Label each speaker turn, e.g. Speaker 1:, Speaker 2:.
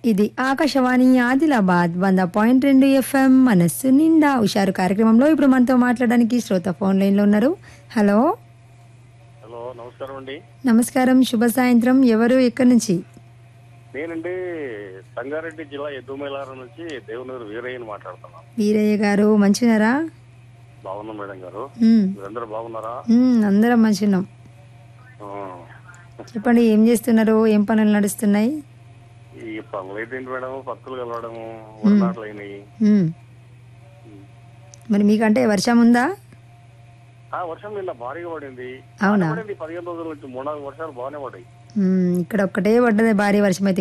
Speaker 1: ఇది ఆకాశవాణి ఆదిలాబాద్ వంద పాయింట్ రెండు ఎఫ్ఎం మనస్సు నిండా హుషారు కార్యక్రమంలో ఇప్పుడు మనతో మాట్లాడడానికి శ్రోత ఫోన్ లైన్ లో ఉన్నారు హలో
Speaker 2: హలో నమస్కారం అండి
Speaker 1: నమస్కారం శుభ సాయంత్రం ఎవరు ఎక్కడి నుంచి
Speaker 2: నేనండి సంగారెడ్డి జిల్లా ఎద్దుమైలారం నుంచి దేవునూరు వీరయ్యని మాట్లాడుతున్నాను
Speaker 1: వీరయ్య గారు మంచినారా
Speaker 2: బాగున్నాం మేడం గారు
Speaker 1: ఉమ్,
Speaker 2: మీరందరూ బాగున్నారా
Speaker 1: ఉమ్, అందరం మంచిన్నాం
Speaker 2: ఆ.
Speaker 1: చెప్పండి ఏం చేస్తున్నారు ఏం పనులు నడుస్తున్నాయి
Speaker 2: ఈ పనులు అయితే ఏంటి మేడం పత్తులు కలవడము వడనాట్లు అయినాయి
Speaker 1: ఉమ్. మరి మీకంటే వర్షం ఉందా
Speaker 2: ఆ వర్షం నిన్న భారీగా పడింది
Speaker 1: అవునా
Speaker 2: పడింది పదిహేను రోజుల నుంచి మూడు నాలుగు వర్షాలు బాగానే పడ్డాయి
Speaker 1: ఉమ్, ఇక్కడ ఒక్కటే పడ్డది భారీ వర్షం అయితే